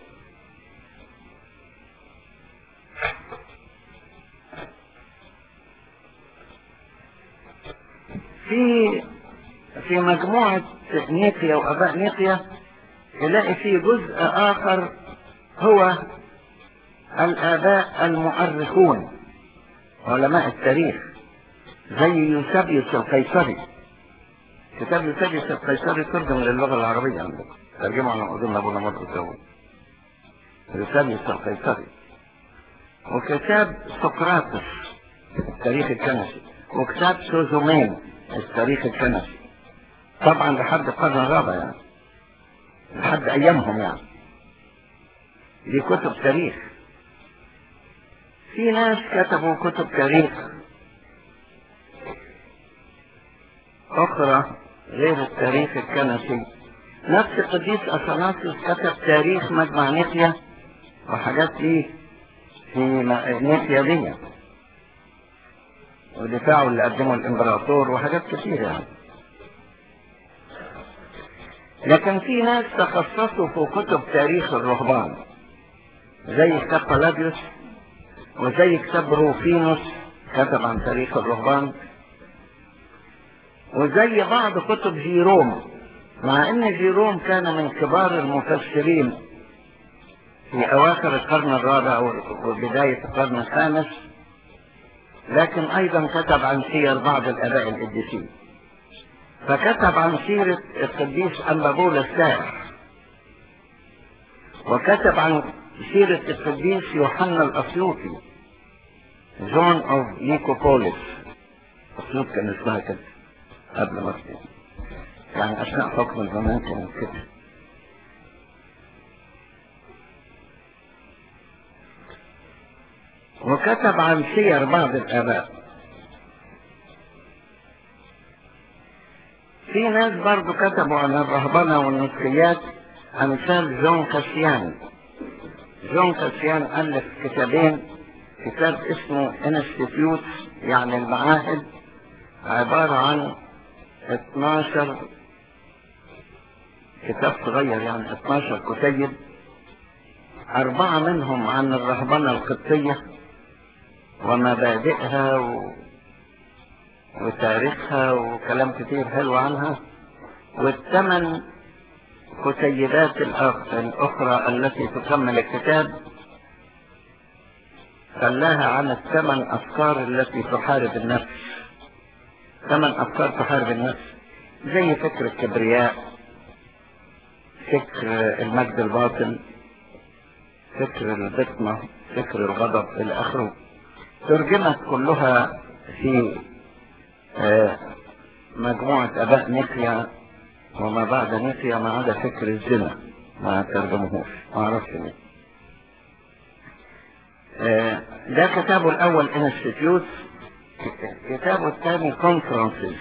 Speaker 1: في في مجموعة نيقيا وأباء نيقيا تلاقي في جزء آخر هو الآباء المؤرخون علماء التاريخ زي يوسابيوس القيصري كتاب يوسابيوس القيصري ترجم للغة العربية عندكم ترجمه على أظن أبونا مرة سوى يوسابيوس القيصري وكتاب سقراطس التاريخ الكنسي وكتاب سوزومين التاريخ الكنسي طبعا لحد القرن الرابع يعني لحد ايامهم يعني دي كتب تاريخ في ناس كتبوا كتب تاريخ اخرى غير التاريخ الكنسي نفس القديس اثناسيوس كتب تاريخ مجمع نيقيا وحاجات دي في نيقيا دي ودفاعه اللي قدمه الامبراطور وحاجات كتير يعني لكن في ناس تخصصوا في كتب تاريخ الرهبان زي كتاب بلاديوس وزي كتاب روفينوس كتب عن تاريخ الرهبان وزي بعض كتب جيروم مع ان جيروم كان من كبار المفسرين في اواخر القرن الرابع وبداية القرن الخامس لكن ايضا كتب عن سير بعض الاباء القديسين فكتب عن سيرة القديس أمبابول السائر وكتب عن سيرة القديس يوحنا الأسيوطي جون أوف ليكوبوليس أسيوط كان اسمها كده قبل ما تكون يعني أثناء حكم الزمان كانت كده وكتب عن سير بعض الآباء في ناس برضو كتبوا عن الرهبنة والنسكيات أمثال جون كاسيان جون كاسيان ألف كتابين كتاب اسمه انستيتيوت يعني المعاهد عبارة عن 12 كتاب صغير يعني 12 كتيب أربعة منهم عن الرهبنة القبطية ومبادئها و... وتاريخها وكلام كتير حلو عنها والثمن كتيبات الأخرى التي تكمل الكتاب خلاها عن الثمن أفكار التي تحارب النفس ثمن أفكار تحارب النفس زي فكر الكبرياء فكر المجد الباطل فكر البطنة فكر الغضب إلى آخره ترجمت كلها في مجموعة أباء نيقيا وما بعد نيقيا ما عدا فكر الزنا ما ترجمهوش ما أعرفش ليه ده كتابه الأول انستيتيوت كتابه الثاني كونفرنسز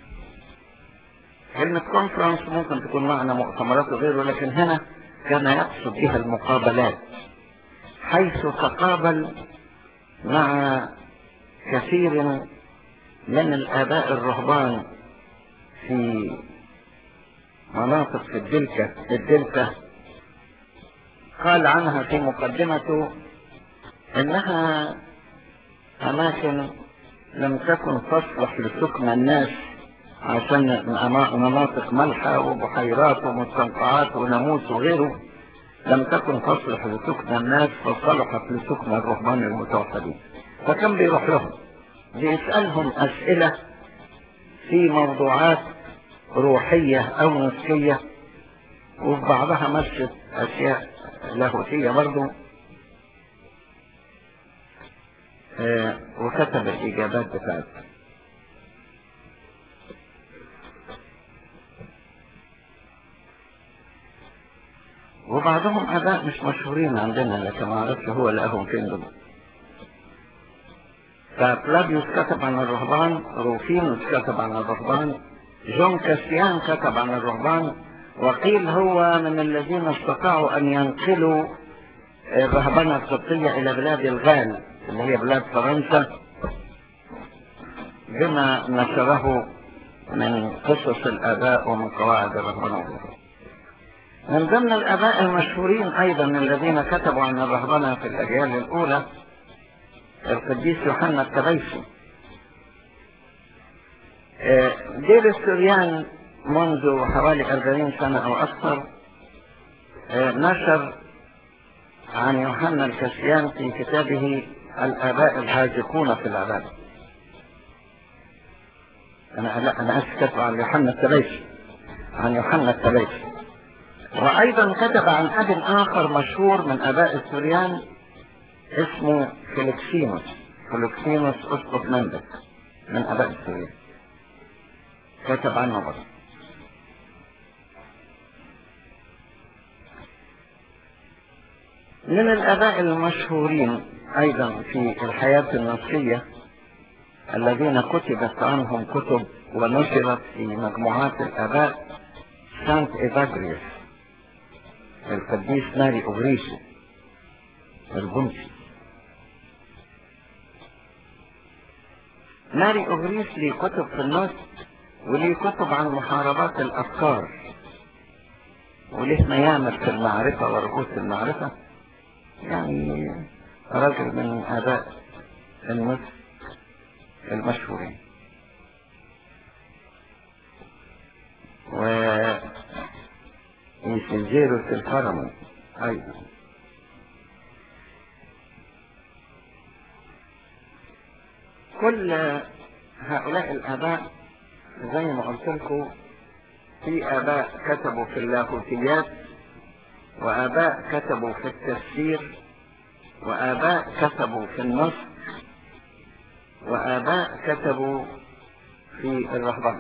Speaker 1: كلمة كونفرنس ممكن تكون معنى مؤتمرات وغيره لكن هنا كان يقصد بها المقابلات حيث تقابل مع كثير من الآباء الرهبان في مناطق في الدلتا الدلتا قال عنها في مقدمته انها اماكن لم تكن تصلح لسكن الناس عشان مناطق ملحة وبحيرات ومستنقعات وناموس وغيره لم تكن تصلح لسكن الناس فصلحت لسكن الرهبان المتوحدين فكان بيروح لهم بيسألهم أسئلة في موضوعات روحية أو نفسية وفي بعضها مشت أشياء لاهوتية برضو آه وكتب الإجابات بتاعته وبعضهم آباء مش مشهورين عندنا لكن ما أعرفش هو لقاهم فين دول فبلاديوس كتب عن الرهبان روفينوس كتب عن الرهبان جون كاستيان كتب عن الرهبان وقيل هو من الذين استطاعوا أن ينقلوا الرهبنة القبطية إلى بلاد الغال اللي هي بلاد فرنسا بما نشره من قصص الآباء ومن قواعد الرهبنة من ضمن الآباء المشهورين أيضا الذين كتبوا عن الرهبنة في الأجيال الأولى القديس يوحنا التبيسي دير السوريان منذ حوالي أربعين سنة أو أكثر نشر عن يوحنا الكسيان في كتابه الآباء الهاجقون في العبادة أنا لا أنا آسف كتب عن يوحنا التبيسي عن يوحنا التبيسي وأيضا كتب عن أب آخر مشهور من آباء السوريان اسمه فلكسينوس فلكسينوس اسقط مندك من اباء السورية كتب عنه برضه من الاباء المشهورين ايضا في الحياة النفسية الذين كتبت عنهم كتب ونشرت في مجموعات الاباء سانت ايفاجريوس القديس ماري اغريسي البنسي ماري أغريس لي كتب في النص وليه كتب عن محاربات الأفكار وليه ما يعمل في المعرفة ورؤوس المعرفة يعني رجل من آباء النص المشهورين و يسجيرس الفرمي أيضا كل هؤلاء الآباء زي ما قلت لكم في آباء كتبوا في اللاهوتيات وآباء كتبوا في التفسير وآباء كتبوا في النص وآباء كتبوا في الرهبنة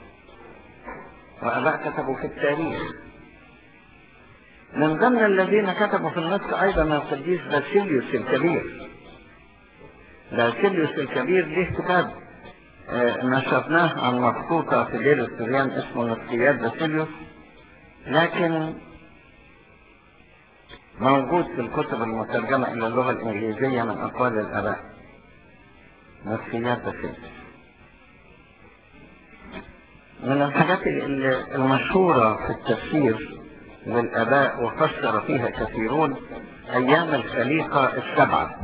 Speaker 1: وآباء كتبوا في التاريخ من ضمن الذين كتبوا في النص أيضا القديس باسيليوس الكبير باسيليوس الكبير ليه كتاب آه، نشرناه عن مخطوطة في دير السريان اسمه نفسيات باسيليوس لكن موجود في الكتب المترجمة إلى اللغة الإنجليزية من أقوال الآباء نفسيات باسيليوس من الحاجات ال- المشهورة في التفسير للآباء وفسر فيها كثيرون أيام الخليقة السبعة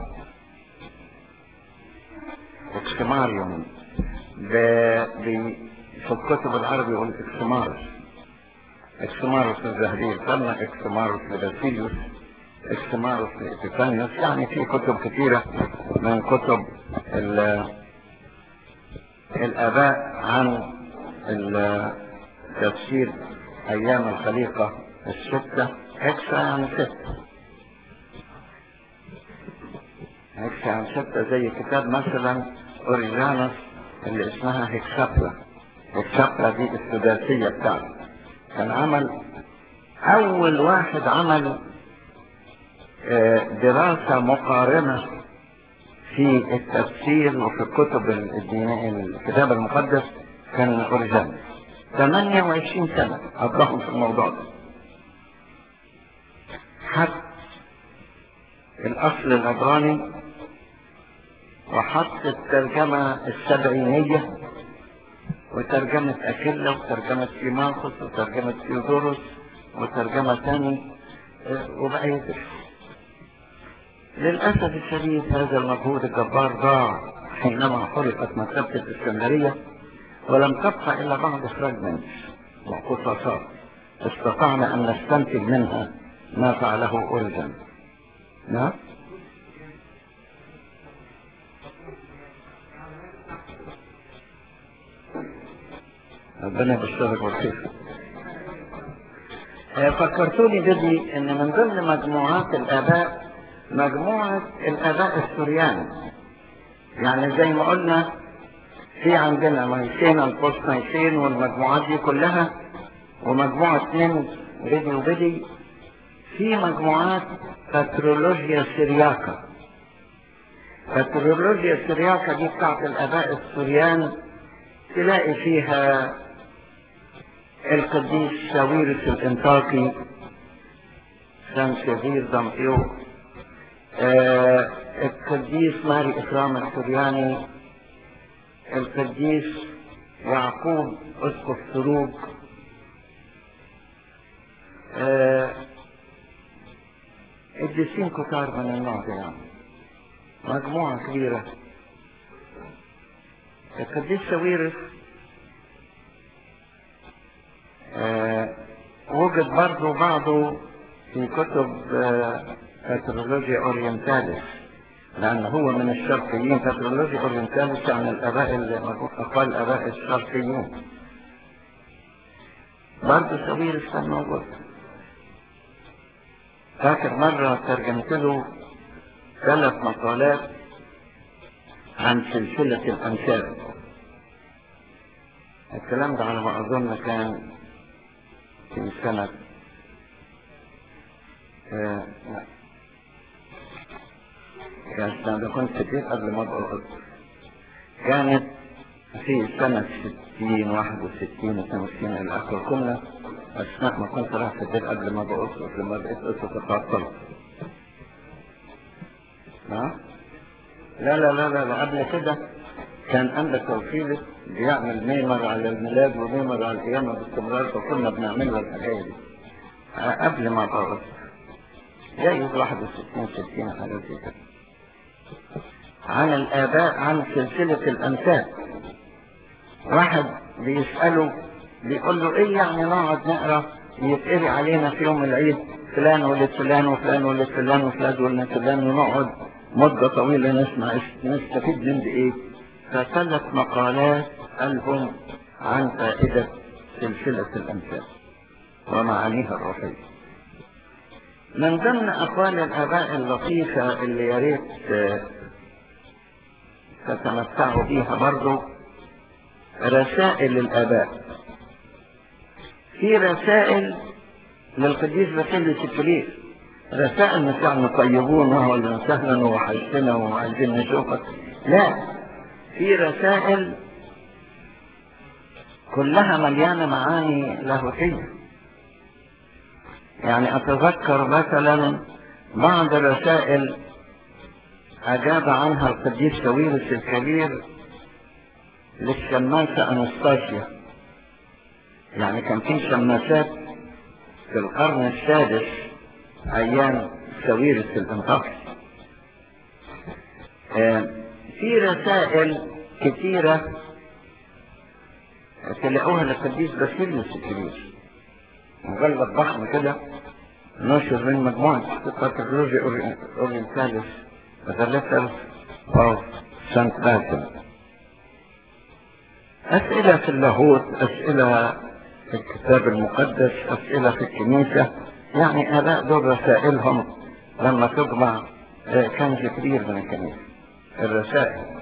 Speaker 1: اكسماريوم ب... ب... في الكتب العربي يقول اكسمارس اكسمارس الذهبي القرن اكسمارس لباسيليوس اكسمارس لإتيفانيوس يعني في كتب كثيرة من كتب ال... الآباء عن تفسير أيام الخليقة الستة هكسا يعني ستة هكسا يعني ستة زي كتاب مثلا أوريجانوس اللي اسمها هكسابلا هكسابلا دي السداسية بتاعته كان عمل أول واحد عمل آه، دراسة مقارنة في التفسير وفي الكتب الدينية الكتاب المقدس كان أوريجانوس 28 سنة قضاهم في الموضوع ده حط الأصل العبراني وحط الترجمة السبعينية وترجمة أكيلا وترجمة تيماخوس وترجمة تيودوروس وترجمة تاني آه، وبقى يدرس للأسف الشديد هذا المجهود الجبار ضاع حينما حرقت مكتبة الإسكندرية ولم تبقى إلا بعض فراجمنتس وقصصات استطعنا أن نستنتج منها ما فعله أوريجن نعم ربنا يبشرك بالخير آه، فكرتوني بدي ان من ضمن مجموعات الاباء مجموعة الاباء السوريان يعني زي ما قلنا في عندنا ميسين البوست ميسين والمجموعات دي كلها ومجموعة اتنين بدي وبدي في مجموعات باترولوجيا سيرياكا باترولوجيا سيرياكا دي بتاعت الاباء السوريان تلاقي فيها القديس شاويرس الانطاكي سان شهير دمطيوق آه القديس ماري إكرام السرياني القديس يعقوب أسقف سروج آه قديسين كتار من النوع ده يعني مجموعة كبيرة القديس شاويرس آه وجد برضه بعضه في كتب باترولوجيا اورينتاليس لان هو من الشرقيين باترولوجيا اورينتاليس يعني الاباء اللي اقل الاباء الشرقيين برضه شاويرس كان موجود فاكر مرة ترجمت له ثلاث مقالات عن سلسلة الأنساب الكلام ده على ما أظن كان في سنة آه لا كانت أنا كنت كتير قبل ما أبقى كانت في سنة ستين واحد وستين اثنين وستين إلى آخر كنا أثناء ما كنت رايح كتير قبل ما أبقى أسقط لما بقيت أسقط اتعطلت ها؟ لا لا لا لا لا قبل كده كان أنبا توفيلي بيعمل ميمر على الميلاد وميمر على القيامة باستمرار فكنا بنعمل له الحكاية دي قبل ما أبقى جايز 61 60 حاجة زي كده عن الآباء عن سلسلة الأنساب واحد بيسأله بيقول له إيه يعني نقعد نقرأ يتقري علينا في يوم العيد فلان ولد فلان وفلان ولد فلان وفلان ولد فلان ونقعد مدة طويلة نسمع نستفيد من إيه فثلاث مقالات ألهم عن فائدة سلسلة الأنساب ومعانيها الروحية من ضمن أقوال الآباء اللطيفة اللي يا ريت تتمتعوا بيها برضو رسائل الآباء في رسائل للقديس باسيليوس الكبير رسائل مش يعني طيبون وهو اللي سهلا وحشنا وعايزين نشوفك لا في رسائل كلها مليانة معاني لاهوتية يعني أتذكر مثلا بعض الرسائل أجاب عنها القديس سويرس الكبير للشماسة أنستاسيا يعني كان في شماسات في القرن السادس أيام سويرس الإنطاقي في رسائل كثيرة تلاقوها للقديس باسيليوس الكبير مجلد ضخم كده نشر من مجموعة باترولوجي اورينتاليس The Letters of Saint Basil أسئلة في اللاهوت أسئلة في الكتاب المقدس أسئلة في الكنيسة يعني آباء دول رسائلهم لما تجمع كنز كبير من الكنيسة الرسائل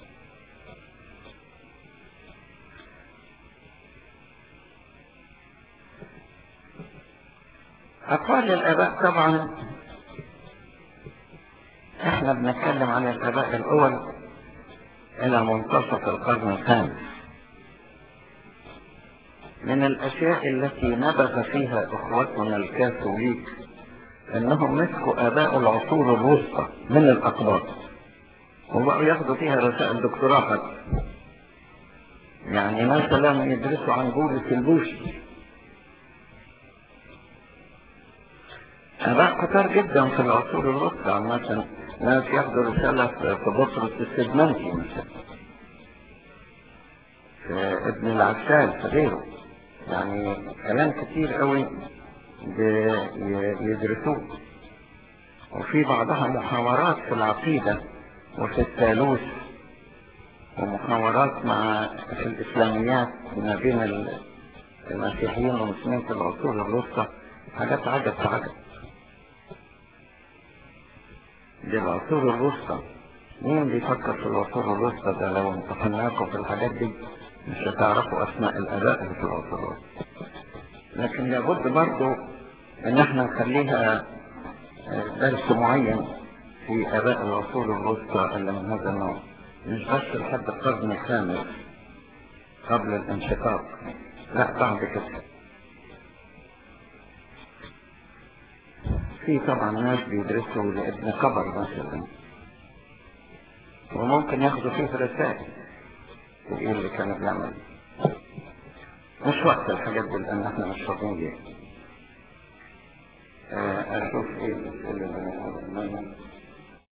Speaker 1: أقوال الآباء طبعا احنا بنتكلم عن الآباء الأول إلى منتصف القرن الخامس من الأشياء التي نبغ فيها إخوتنا الكاثوليك أنهم مسكوا آباء العصور الوسطى من الأقباط وبقوا ياخدوا فيها رسائل دكتوراه حتى يعني مثلا يدرسوا عن بولس البوشي آباء كتار جدا في العصور الوسطى مثلا ناس ياخدوا رسالة في بطرس السدمنتي مثلا في ابن العسال في غيره يعني كلام كتير قوي يدرسوه وفي بعضها محاورات في العقيدة وفي الثالوث ومحاورات مع في الإسلاميات ما بين المسيحيين والمسلمين في العصور الوسطى حاجات عجب عجب دي العصور الوسطى مين بيفكر في العصور الوسطى ده لو امتحناكم في الحاجات دي مش هتعرفوا اسماء الاباء اللي في العصور الوسطى لكن لابد برضو ان احنا نخليها درس معين في اباء العصور الوسطى اللي من هذا النوع مش بس لحد القرن الخامس قبل الانشقاق لا بعد كده في طبعا ناس بيدرسوا لابن قبر مثلا وممكن ياخدوا فيه رسائل ايه اللي كان بيعمل مش وقت الحاجات دي لان احنا مش فاضيين ليها اشوف ايه الاسئله اللي